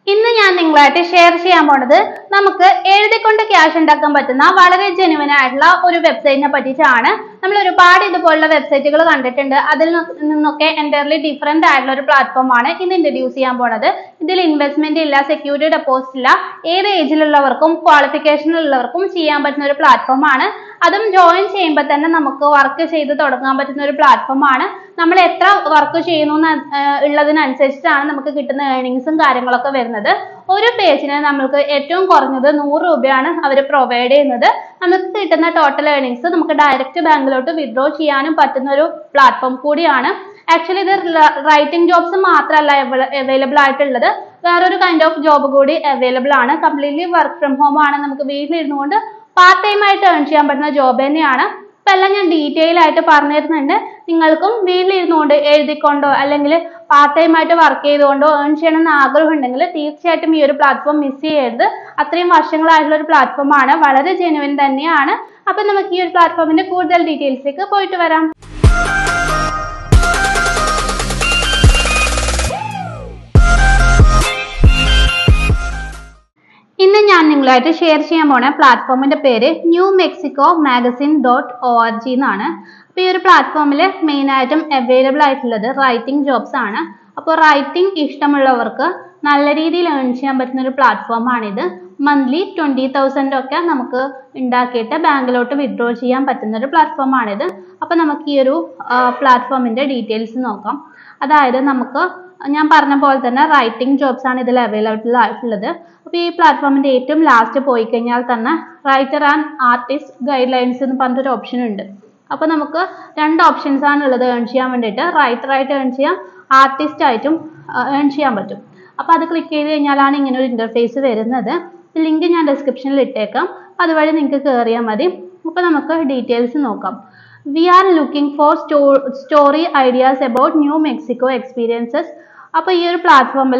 ഇന്ന് ഞാൻ നിങ്ങളായിട്ട് ഷെയർ ചെയ്യാൻ പോണത് നമുക്ക് എഴുതിക്കൊണ്ട് ക്യാഷ് ഉണ്ടാക്കാൻ പറ്റുന്ന വളരെ ജെനുവൻ ആയിട്ടുള്ള ഒരു വെബ്സൈറ്റിനെ പറ്റിയിട്ടാണ് നമ്മൾ ഒരുപാട് ഇതുപോലുള്ള വെബ്സൈറ്റുകൾ കണ്ടിട്ടുണ്ട് അതിൽ നി- നിന്നൊക്കെ എൻ്റയർലി ഡിഫറെന്റ് ആയിട്ടുള്ള ഒരു പ്ലാറ്റ്ഫോം ആണ് ഇന്ന് ഇൻട്രൊഡ്യൂസ് ചെയ്യാൻ പോണത് ഇതിൽ ഇൻവെസ്റ്റ്മെന്റ് ഇല്ല സെക്യൂരിറ്റി ഡെപ്പോസിറ്റ് ഇല്ല ഏത് ഏജിലുള്ളവർക്കും ക്വാളിഫിക്കേഷനിലുള്ളവർക്കും ചെയ്യാൻ പറ്റുന്ന ഒരു പ്ലാറ്റ്ഫോം ആണ് അതും ജോയിൻ ചെയ്യുമ്പോൾ തന്നെ നമുക്ക് വർക്ക് ചെയ്ത് തുടങ്ങാൻ പറ്റുന്ന ഒരു പ്ലാറ്റ്ഫോം ആണ് നമ്മൾ എത്ര വർക്ക് ചെയ്യുന്നു എന്ന് ആഹ് ഉള്ളതിനനുസരിച്ചിട്ടാണ് നമുക്ക് കിട്ടുന്ന ഏർണിങ്സും കാര്യങ്ങളൊക്കെ വരുന്നത് ഒരു പേജിന് നമ്മൾക്ക് ഏറ്റവും കുറഞ്ഞത് നൂറ് രൂപയാണ് അവർ പ്രൊവൈഡ് ചെയ്യുന്നത് നമുക്ക് കിട്ടുന്ന ടോട്ടൽ ഏർണിങ്സ് നമുക്ക് ഡയറക്റ്റ് ബാങ്കിലോട്ട് വിഡ്രോ ചെയ്യാനും പറ്റുന്ന ഒരു പ്ലാറ്റ്ഫോം കൂടിയാണ് ആക്ച്വലി ഇത് റൈറ്റിംഗ് ജോബ്സ് മാത്രമല്ല അവൈലബിൾ ആയിട്ടുള്ളത് വേറൊരു കൈൻഡ് ഓഫ് ജോബ് കൂടി അവൈലബിൾ ആണ് കംപ്ലീറ്റ്ലി വർക്ക് ഫ്രം ഹോം ആണ് നമുക്ക് വീട്ടിലിരുന്നു കൊണ്ട് പാർട്ട് ടൈം ആയിട്ട് ഏൺ ചെയ്യാൻ പറ്റുന്ന ജോബ് തന്നെയാണ് ഇപ്പൊ എല്ലാം ഞാൻ ഡീറ്റെയിൽ ആയിട്ട് പറഞ്ഞു തരുന്നുണ്ട് നിങ്ങൾക്കും വീട്ടിലിരുന്നുകൊണ്ട് എഴുതിക്കൊണ്ടോ അല്ലെങ്കിൽ പാർട്ട് ടൈം ആയിട്ട് വർക്ക് ചെയ്തുകൊണ്ടോ ഏൺ ചെയ്യണം എന്ന് ആഗ്രഹം ഉണ്ടെങ്കിൽ തീർച്ചയായിട്ടും ഈ ഒരു പ്ലാറ്റ്ഫോം മിസ് ചെയ്യരുത് അത്രയും വർഷങ്ങളായിട്ടുള്ള ഒരു പ്ലാറ്റ്ഫോം ആണ് വളരെ ജെനുവൻ തന്നെയാണ് അപ്പൊ നമുക്ക് ഈ ഒരു പ്ലാറ്റ്ഫോമിന്റെ കൂടുതൽ ഡീറ്റെയിൽസിലേക്ക് പോയിട്ട് വരാം ഇന്ന് ഞാൻ നിങ്ങളായിട്ട് ഷെയർ ചെയ്യാൻ പോണ പ്ലാറ്റ്ഫോമിന്റെ പേര് New Mexico magazine dot O R G എന്നാണ് അപ്പോൾ ഈ ഒരു പ്ലാറ്റ്ഫോമിൽ മെയിൻ ആയിട്ടും അവൈലബിൾ ആയിട്ടുള്ളത് റൈറ്റിംഗ് ജോബ്സ് ആണ് അപ്പോൾ റൈറ്റിംഗ് ഇഷ്ടമുള്ളവർക്ക് നല്ല രീതിയിൽ ഏൺ ചെയ്യാൻ പറ്റുന്ന ഒരു പ്ലാറ്റ്ഫോം ആണിത് മന്ത്ലി ട്വൻറ്റി തൗസൻഡ് ഒക്കെ നമുക്ക് ഉണ്ടാക്കിയിട്ട് ബാങ്കിലോട്ട് വിഡ്രോ ചെയ്യാൻ പറ്റുന്ന ഒരു പ്ലാറ്റ്ഫോം ആണിത് അപ്പോൾ നമുക്ക് ഈ ഒരു പ്ലാറ്റ്ഫോമിന്റെ ഡീറ്റെയിൽസ് നോക്കാം അതായത് നമുക്ക് ഞാൻ പറഞ്ഞ പോലെ തന്നെ റൈറ്റിംഗ് ജോബ്സ് ആണ് ഇതിൽ അവൈലബിൾ ആയിട്ടുള്ളത് അപ്പോൾ ഈ പ്ലാറ്റ്ഫോമിന്റെ ഏറ്റവും ലാസ്റ്റ് പോയി കഴിഞ്ഞാൽ തന്നെ writer and artist guidelines എന്ന് പറഞ്ഞൊരു ഓപ്ഷൻ ഉണ്ട് അപ്പോൾ നമുക്ക് രണ്ട് ഓപ്ഷൻസ് ആണ് ഉള്ളത് ഏൺ ചെയ്യാൻ വേണ്ടിയിട്ട് റൈറ്റർ ആയിട്ട് ഏൺ ചെയ്യാം ആർട്ടിസ്റ്റ് ആയിട്ടും ഏൺ ചെയ്യാൻ പറ്റും അപ്പോൾ അത് ക്ലിക്ക് ചെയ്ത് കഴിഞ്ഞാലാണ് ഇങ്ങനെ ഒരു ഇന്റർഫേസ് വരുന്നത് ലിങ്ക് ഞാൻ ഡിസ്ക്രിപ്ഷനിൽ ഇട്ടേക്കാം അതുവഴി നിങ്ങൾക്ക് കയറിയാൽ മതി അപ്പോൾ നമുക്ക് ഡീറ്റെയിൽസ് നോക്കാം we are looking for story ideas about New Mexico experiences അപ്പോൾ ഈ ഒരു പ്ലാറ്റ്ഫോമിൽ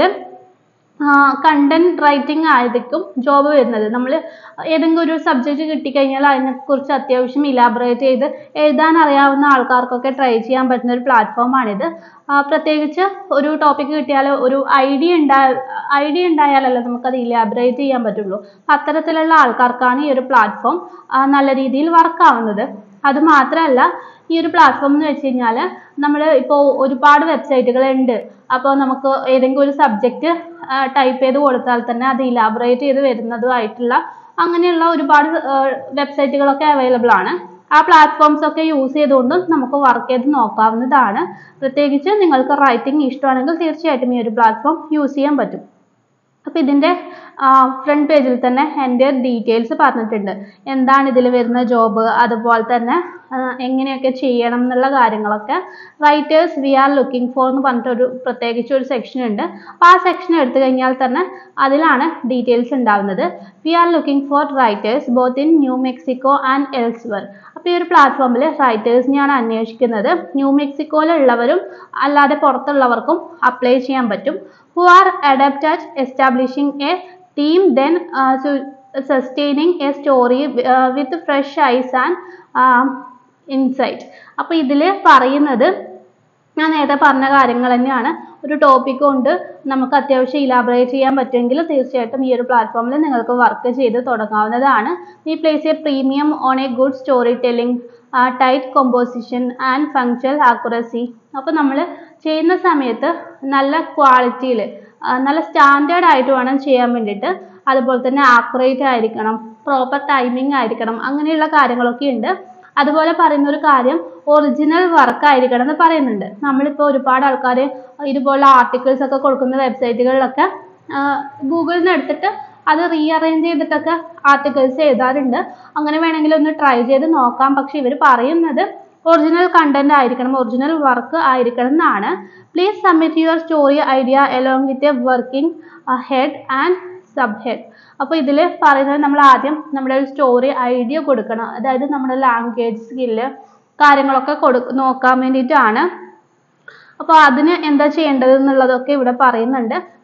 കണ്ടന്റ് റൈറ്റിംഗ് ആയിരിക്കും ജോബ് വരുന്നത് നമ്മൾ ഏതെങ്കിലും ഒരു സബ്ജക്റ്റ് കിട്ടിക്കഴിഞ്ഞാൽ അതിനെക്കുറിച്ച് അത്യാവശ്യം ഇലാബറേറ്റ് ചെയ്ത് എഴുതാൻ അറിയാവുന്ന ആൾക്കാർക്കൊക്കെ ട്രൈ ചെയ്യാൻ പറ്റുന്ന ഒരു പ്ലാറ്റ്ഫോമാണിത് പ്രത്യേകിച്ച് ഒരു ടോപ്പിക് കിട്ടിയാൽ ഒരു ഐഡിയ ഉണ്ടാ ഐഡിയ ഉണ്ടായാലല്ലേ നമുക്കത് ഇലാബറേറ്റ് ചെയ്യാൻ പറ്റുള്ളൂ അത്തരത്തിലുള്ള ആൾക്കാർക്കാണ് ഈ ഒരു പ്ലാറ്റ്ഫോം നല്ല രീതിയിൽ വർക്ക് ആവുന്നത് അത് മാത്രമല്ല ഈ ഒരു പ്ലാറ്റ്ഫോം എന്ന് വെച്ച് കഴിഞ്ഞാൽ നമ്മൾ ഇപ്പോൾ ഒരുപാട് വെബ്സൈറ്റുകൾ ഉണ്ട് അപ്പോൾ നമുക്ക് ഏതെങ്കിലും ഒരു സബ്ജക്റ്റ് ടൈപ്പ് ചെയ്ത് കൊടുത്താൽ തന്നെ അത് ഇലാബറേറ്റ് ചെയ്ത് വരുന്നതുമായിട്ടുള്ള അങ്ങനെയുള്ള ഒരുപാട് വെബ്സൈറ്റുകളൊക്കെ അവൈലബിൾ ആണ് ആ പ്ലാറ്റ്ഫോംസ് ഒക്കെ യൂസ് ചെയ്തുകൊണ്ട് നമുക്ക് വർക്ക് ചെയ്ത് നോക്കാവുന്നതാണ് പ്രത്യേകിച്ച് നിങ്ങൾക്ക് റൈറ്റിംഗ് ഇഷ്ടമാണെങ്കിൽ തീർച്ചയായിട്ടും ഈ ഒരു പ്ലാറ്റ്ഫോം യൂസ് ചെയ്യാൻ പറ്റും അപ്പോൾ ഇതിൻ്റെ ഫ്രണ്ട് പേജിൽ തന്നെ എൻ്റെ ഡീറ്റെയിൽസ് പറഞ്ഞിട്ടുണ്ട് എന്താണ് ഇതിൽ വരുന്ന ജോബ് അതുപോലെ തന്നെ ആ, എങ്ങനെയൊക്കെ ചെയ്യണം എന്നുള്ള കാര്യങ്ങളൊക്കെ writers we are looking for എന്ന് പറഞ്ഞിട്ടൊരു പ്രത്യേകിച്ച് ഒരു സെക്ഷൻ ഉണ്ട് അപ്പോൾ ആ സെക്ഷൻ എടുത്തു കഴിഞ്ഞാൽ തന്നെ അതിലാണ് ഡീറ്റെയിൽസ് ഉണ്ടാവുന്നത് we are looking for writers both in New Mexico and elsewhere അപ്പോൾ ഈ ഒരു പ്ലാറ്റ്ഫോമിൽ റൈറ്റേഴ്സിനെയാണ് അന്വേഷിക്കുന്നത് ന്യൂ മെക്സിക്കോയിലുള്ളവരും അല്ലാതെ പുറത്തുള്ളവർക്കും അപ്ലൈ ചെയ്യാൻ പറ്റും who are adept at establishing a theme then uh, su- sustaining a story uh, with fresh eyes and uh, insight അപ്പോൾ ഇതിൽ പറയുന്നത് ഞാൻ നേരത്തെ പറഞ്ഞ കാര്യങ്ങൾ തന്നെയാണ് ഒരു ടോപ്പിക് കൊണ്ട് നമുക്ക് അത്യാവശ്യം ഇലാബറേറ്റ് ചെയ്യാൻ പറ്റുമെങ്കിൽ തീർച്ചയായിട്ടും ഈ ഒരു പ്ലാറ്റ്ഫോമിൽ നിങ്ങൾക്ക് വർക്ക് ചെയ്ത് തുടങ്ങാവുന്നതാണ് we place a premium on a good storytelling tight composition and factual accuracy അപ്പോൾ നമ്മൾ ചെയ്യുന്ന സമയത്ത് നല്ല ക്വാളിറ്റിയിൽ നല്ല സ്റ്റാൻഡേർഡ് ആയിട്ട് വേണം ചെയ്യാൻ വേണ്ടിയിട്ട് അതുപോലെ തന്നെ ആക്യുറേറ്റ് ആയിരിക്കണം പ്രോപ്പർ ടൈമിംഗ് ആയിരിക്കണം അങ്ങനെയുള്ള കാര്യങ്ങളൊക്കെ ഉണ്ട് അതുപോലെ പറയുന്ന ഒരു കാര്യം ഒറിജിനൽ വർക്ക് ആയിരിക്കണം എന്ന് പറയുന്നുണ്ട് നമ്മളിപ്പോൾ ഒരുപാട് ആൾക്കാർ ഇതുപോലെ ആർട്ടിക്കിൾസ് ഒക്കെ കൊടുക്കുന്ന വെബ്സൈറ്റുകളിലൊക്കെ ഗൂഗിളിൽ നിന്ന് എടുത്തിട്ട് അത് റീഅറേഞ്ച് ചെയ്തിട്ടൊക്കെ ആർട്ടിക്കിൾസ് എഴുതാറുണ്ട് അങ്ങനെ വേണമെങ്കിൽ ഒന്ന് ട്രൈ ചെയ്ത് നോക്കാം പക്ഷെ ഇവർ പറയുന്നത് ഒറിജിനൽ കണ്ടന്റ് ആയിരിക്കണം ഒറിജിനൽ വർക്ക് ആയിരിക്കണം എന്നാണ് please submit your story idea along with a working head and subhead അപ്പോൾ ഇതിൽ പറയുന്നത് നമ്മൾ ആദ്യം നമ്മുടെ ഒരു സ്റ്റോറി ഐഡിയ കൊടുക്കണം അതായത് നമ്മുടെ ലാംഗ്വേജ് സ്കില്ല് കാര്യങ്ങളൊക്കെ കൊടു നോക്കാൻ വേണ്ടിയിട്ടാണ് അപ്പോൾ അതിന് എന്താ ചെയ്യേണ്ടത് എന്നുള്ളതൊക്കെ ഇവിടെ പറയുന്നുണ്ട്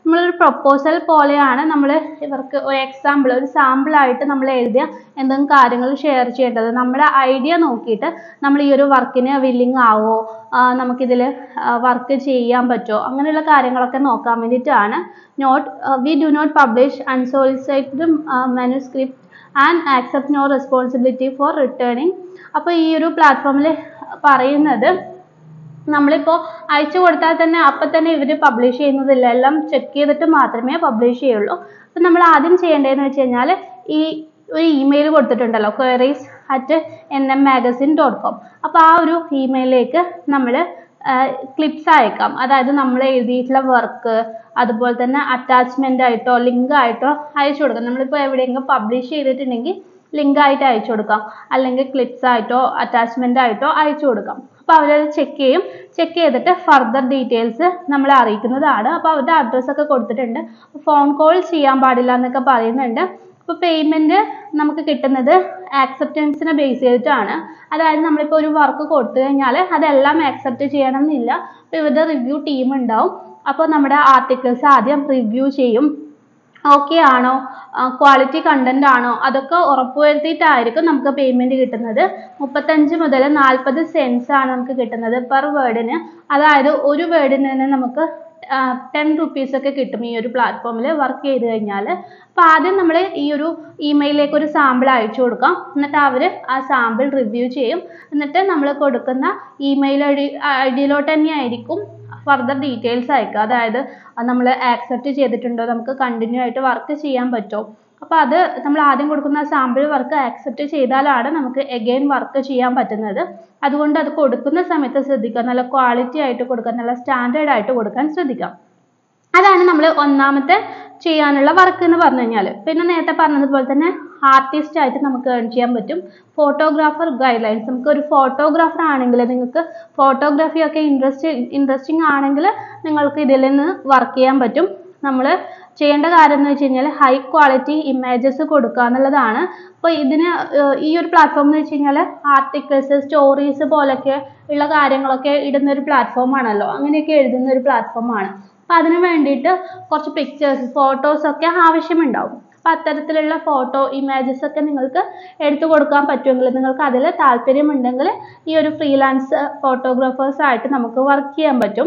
നമ്മളൊരു പ്രൊപ്പോസൽ പോലെയാണ് നമ്മൾ ഇവർക്ക് ഒരു എക്സാമ്പിൾ ഒരു സാമ്പിൾ ആയിട്ട് നമ്മൾ എഴുതിയ എന്തെങ്കിലും കാര്യങ്ങൾ ഷെയർ ചെയ്യേണ്ടത് നമ്മുടെ ഐഡിയ നോക്കിയിട്ട് നമ്മൾ ഈ ഒരു വർക്കിന് വില്ലിങ് ആവോ നമുക്കിതിൽ വർക്ക് ചെയ്യാൻ പറ്റുമോ അങ്ങനെയുള്ള കാര്യങ്ങളൊക്കെ നോക്കാൻ വേണ്ടിയിട്ടാണ് note we do not publish unsolicited manuscript and accept no responsibility for returning അപ്പോൾ ഈ ഒരു പ്ലാറ്റ്ഫോമിൽ പറയുന്നത് നമ്മളിപ്പോൾ അയച്ചു കൊടുത്താൽ തന്നെ അപ്പം തന്നെ ഇവർ പബ്ലിഷ് ചെയ്യുന്നതില്ല എല്ലാം ചെക്ക് ചെയ്തിട്ട് മാത്രമേ പബ്ലിഷ് ചെയ്യുള്ളൂ അപ്പം നമ്മൾ ആദ്യം ചെയ്യേണ്ടതെന്ന് വെച്ച് കഴിഞ്ഞാൽ ഈ ഒരു ഇമെയിൽ കൊടുത്തിട്ടുണ്ടല്ലോ queries at N M magazine dot com അപ്പോൾ ആ ഒരു ഇമെയിലിലേക്ക് നമ്മൾ ക്ലിപ്സ് അയക്കാം അതായത് നമ്മൾ എഴുതിയിട്ടുള്ള വർക്ക് അതുപോലെ തന്നെ അറ്റാച്ച്മെൻ്റ് ആയിട്ടോ ലിങ്ക് ആയിട്ടോ അയച്ചു കൊടുക്കാം നമ്മളിപ്പോൾ എവിടെയെങ്കിലും പബ്ലിഷ് ചെയ്തിട്ടുണ്ടെങ്കിൽ ലിങ്ക് ആയിട്ട് അയച്ചു കൊടുക്കാം അല്ലെങ്കിൽ ക്ലിപ്സ് ആയിട്ടോ അറ്റാച്ച്മെൻ്റ് ആയിട്ടോ അയച്ചു കൊടുക്കാം അപ്പോൾ അവരത് ചെക്ക് ചെയ്യും ചെക്ക് ചെയ്തിട്ട് ഫർദർ ഡീറ്റെയിൽസ് നമ്മളെ അറിയിക്കുന്നതാണ് അപ്പോൾ അവരുടെ അഡ്രസ്സ് ഒക്കെ കൊടുത്തിട്ടുണ്ട് ഫോൺ കോൾ ചെയ്യാൻ പാടില്ല എന്നൊക്കെ പറയുന്നുണ്ട് അപ്പോൾ പേയ്മെൻറ്റ് നമുക്ക് കിട്ടുന്നത് ആക്സെപ്റ്റൻസിനെ ബേസ് ചെയ്തിട്ടാണ് അതായത് നമ്മളിപ്പോൾ ഒരു വർക്ക് കൊടുത്തു കഴിഞ്ഞാൽ അതെല്ലാം ആക്സെപ്റ്റ് ചെയ്യണമെന്നില്ല അപ്പോൾ ഇവരുടെ റിവ്യൂ ടീം ഉണ്ടാവും അപ്പോൾ നമ്മുടെ ആർട്ടിക്കിൾസ് ആദ്യം റിവ്യൂ ചെയ്യും ഓക്കെ ആണോ ക്വാളിറ്റി കണ്ടന്റ് ആണോ അതൊക്കെ ഉറപ്പുവരുത്തിയിട്ടായിരിക്കും നമുക്ക് പേയ്മെന്റ് കിട്ടുന്നത് മുപ്പത്തഞ്ച് മുതൽ നാൽപ്പത് സെൻസ് ആണ് നമുക്ക് കിട്ടുന്നത് പെർ വേർഡിന് അതായത് ഒരു വേർഡിന് തന്നെ നമുക്ക് ടെൻ റുപ്പീസ് ഒക്കെ കിട്ടും ഈ ഒരു പ്ലാറ്റ്ഫോമിൽ വർക്ക് ചെയ്ത് കഴിഞ്ഞാൽ അപ്പോൾ ആദ്യം നമ്മൾ ഈ ഒരു ഇമെയിലിലേക്ക് ഒരു സാമ്പിൾ അയച്ചു കൊടുക്കാം എന്നിട്ട് അവർ ആ സാമ്പിൾ റിവ്യൂ ചെയ്യും എന്നിട്ട് നമ്മൾ കൊടുക്കുന്ന ഇമെയിൽ ഐ ഡി ഐ ഡിയിലോട്ട് തന്നെയായിരിക്കും ഫർദർ ഡീറ്റെയിൽസ് അയക്കുക അതായത് നമ്മൾ ആക്സെപ്റ്റ് ചെയ്തിട്ടുണ്ടോ നമുക്ക് കണ്ടിന്യൂ ആയിട്ട് വർക്ക് ചെയ്യാൻ പറ്റുമോ അപ്പോൾ അത് നമ്മൾ ആദ്യം കൊടുക്കുന്ന സാമ്പിൾ വർക്ക് ആക്സെപ്റ്റ് ചെയ്താലാണ് നമുക്ക് എഗെയിൻ വർക്ക് ചെയ്യാൻ പറ്റുന്നത് അതുകൊണ്ട് അത് കൊടുക്കുന്ന സമയത്ത് ശ്രദ്ധിക്കുക നല്ല ക്വാളിറ്റി ആയിട്ട് കൊടുക്കാൻ നല്ല സ്റ്റാൻഡേർഡ് ആയിട്ട് കൊടുക്കാൻ ശ്രദ്ധിക്കാം അതാണ് നമ്മൾ ഒന്നാമത്തെ ചെയ്യാനുള്ള വർക്ക് എന്ന് പറഞ്ഞു കഴിഞ്ഞാൽ പിന്നെ നേരത്തെ പറഞ്ഞതുപോലെ തന്നെ ആർട്ടിസ്റ്റ് ആയിട്ട് നമുക്ക് ഏൺ ചെയ്യാൻ പറ്റും ഫോട്ടോഗ്രാഫർ ഗൈഡ് ലൈൻസ് നമുക്ക് ഒരു ഫോട്ടോഗ്രാഫർ ആണെങ്കിൽ നിങ്ങൾക്ക് ഫോട്ടോഗ്രാഫി ഒക്കെ ഇൻട്രസ്റ്റ് ഇൻട്രസ്റ്റിംഗ് ആണെങ്കിൽ നിങ്ങൾക്ക് ഇതിൽ നിന്ന് വർക്ക് ചെയ്യാൻ പറ്റും നമ്മൾ ചെയ്യേണ്ട കാര്യം എന്ന് വെച്ച് കഴിഞ്ഞാൽ ഹൈ ക്വാളിറ്റി ഇമേജസ് കൊടുക്കുക എന്നുള്ളതാണ് അപ്പോൾ ഇതിന് ഈ ഒരു പ്ലാറ്റ്ഫോം എന്ന് വെച്ച് കഴിഞ്ഞാൽ ആർട്ടിക്കിൾസ് സ്റ്റോറീസ് പോലൊക്കെ ഉള്ള കാര്യങ്ങളൊക്കെ ഇടുന്ന ഒരു പ്ലാറ്റ്ഫോം ആണല്ലോ അങ്ങനെയൊക്കെ എഴുതുന്ന ഒരു പ്ലാറ്റ്ഫോമാണ് അപ്പോൾ അതിന് വേണ്ടിയിട്ട് കുറച്ച് പിക്ചേഴ്സ് ഫോട്ടോസ് ഒക്കെ ആവശ്യമുണ്ടാവും അപ്പോൾ അത്തരത്തിലുള്ള ഫോട്ടോ ഇമേജസ് ഒക്കെ നിങ്ങൾക്ക് എടുത്തു കൊടുക്കാൻ പറ്റുമെങ്കിൽ നിങ്ങൾക്ക് അതിൽ താല്പര്യമുണ്ടെങ്കിൽ ഈ ഒരു ഫ്രീലാൻസ് ഫോട്ടോഗ്രാഫേഴ്സ് ആയിട്ട് നമുക്ക് വർക്ക് ചെയ്യാൻ പറ്റും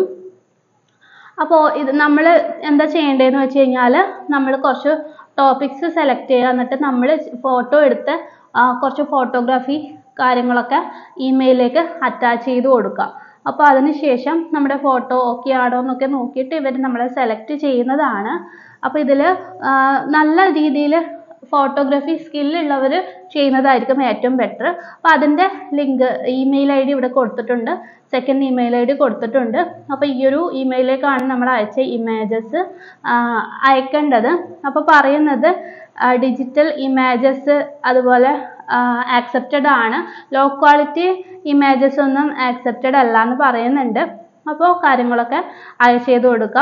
അപ്പോൾ ഇത് നമ്മൾ എന്താ ചെയ്യേണ്ടതെന്ന് വെച്ച് കഴിഞ്ഞാൽ നമ്മൾ കുറച്ച് ടോപ്പിക്സ് സെലക്ട് ചെയ്യുക എന്നിട്ട് നമ്മൾ ഫോട്ടോ എടുത്ത് കുറച്ച് ഫോട്ടോഗ്രാഫി കാര്യങ്ങളൊക്കെ ഇമെയിലിലേക്ക് അറ്റാച്ച് ചെയ്ത് കൊടുക്കുക അപ്പോൾ അതിന് ശേഷം നമ്മുടെ ഫോട്ടോ ഓക്കെ ആണോ എന്നൊക്കെ നോക്കിയിട്ട് ഇവർ നമ്മളെ സെലക്ട് ചെയ്യുന്നതാണ് അപ്പോൾ ഇതിൽ നല്ല രീതിയിൽ ഫോട്ടോഗ്രാഫി സ്കില്ലുള്ളവർ ചെയ്യുന്നതായിരിക്കും ഏറ്റവും ബെറ്റർ അപ്പോൾ അതിൻ്റെ ലിങ്ക് ഇമെയിൽ ഐ ഡി ഇവിടെ കൊടുത്തിട്ടുണ്ട് സെക്കൻഡ് ഇമെയിൽ ഐ ഡി കൊടുത്തിട്ടുണ്ട് അപ്പോൾ ഈ ഒരു ഇമെയിലേക്കാണ് നമ്മൾ അയച്ച ഇമേജസ് അയക്കേണ്ടത് അപ്പോൾ പറയുന്നത് ഡിജിറ്റൽ ഇമേജസ് അതുപോലെ ആക്സെപ്റ്റഡ് ആണ് ലോ ക്വാളിറ്റി ഇമേജസ് ഒന്നും ആക്സെപ്റ്റഡ് അല്ല എന്ന് പറയുന്നുണ്ട് അപ്പോൾ കാര്യങ്ങളൊക്കെ അയച്ചു ചെയ്ത് കൊടുക്കുക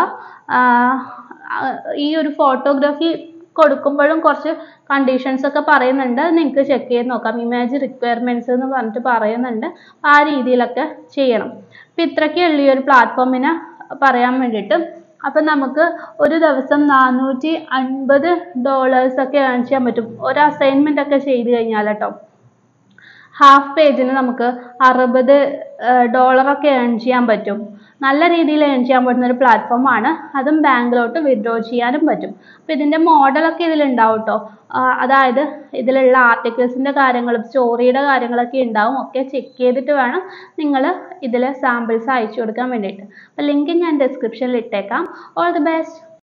ഈ ഒരു ഫോട്ടോഗ്രാഫി കൊടുക്കുമ്പോഴും കുറച്ച് കണ്ടീഷൻസ് ഒക്കെ പറയുന്നുണ്ട് നിങ്ങൾക്ക് ചെക്ക് ചെയ്ത് നോക്കാം ഇമേജ് റിക്വയർമെൻറ്റ്സ് എന്ന് പറഞ്ഞിട്ട് പറയുന്നുണ്ട് ആ രീതിയിലൊക്കെ ചെയ്യണം അപ്പം ഇത്രയൊക്കെ ഉള്ളൂ ഈ ഒരു പ്ലാറ്റ്ഫോമിന് പറയാൻ വേണ്ടിയിട്ട് അപ്പം നമുക്ക് ഒരു ദിവസം നാനൂറ്റി അൻപത് ഡോളേഴ്സ് ഒക്കെ ഏൺ ചെയ്യാൻ പറ്റും ഒരു അസൈൻമെൻ്റ് ഒക്കെ ചെയ്ത് കഴിഞ്ഞാൽ കേട്ടോ ഹാഫ് പേജിന് നമുക്ക് അറുപത് ഡോളറൊക്കെ ഏൺ ചെയ്യാൻ പറ്റും നല്ല രീതിയിൽ ഏൺ ചെയ്യാൻ പറ്റുന്ന ഒരു പ്ലാറ്റ്ഫോമാണ് അതും ബാങ്കിലോട്ട് വിഡ്രോ ചെയ്യാനും പറ്റും അപ്പോൾ ഇതിൻ്റെ മോഡലൊക്കെ ഇതിലുണ്ടാവും കേട്ടോ അതായത് ഇതിലുള്ള ആർട്ടിക്കിൾസിൻ്റെ കാര്യങ്ങളും സ്റ്റോറിയുടെ കാര്യങ്ങളൊക്കെ ഉണ്ടാവും ഒക്കെ ചെക്ക് ചെയ്തിട്ട് വേണം നിങ്ങൾ ഇതിൽ സാമ്പിൾസ് അയച്ചു കൊടുക്കാൻ വേണ്ടിയിട്ട് അപ്പോൾ ലിങ്ക് ഞാൻ ഡിസ്ക്രിപ്ഷനിൽ ഇട്ടേക്കാം ഓൾ ദി ബെസ്റ്റ്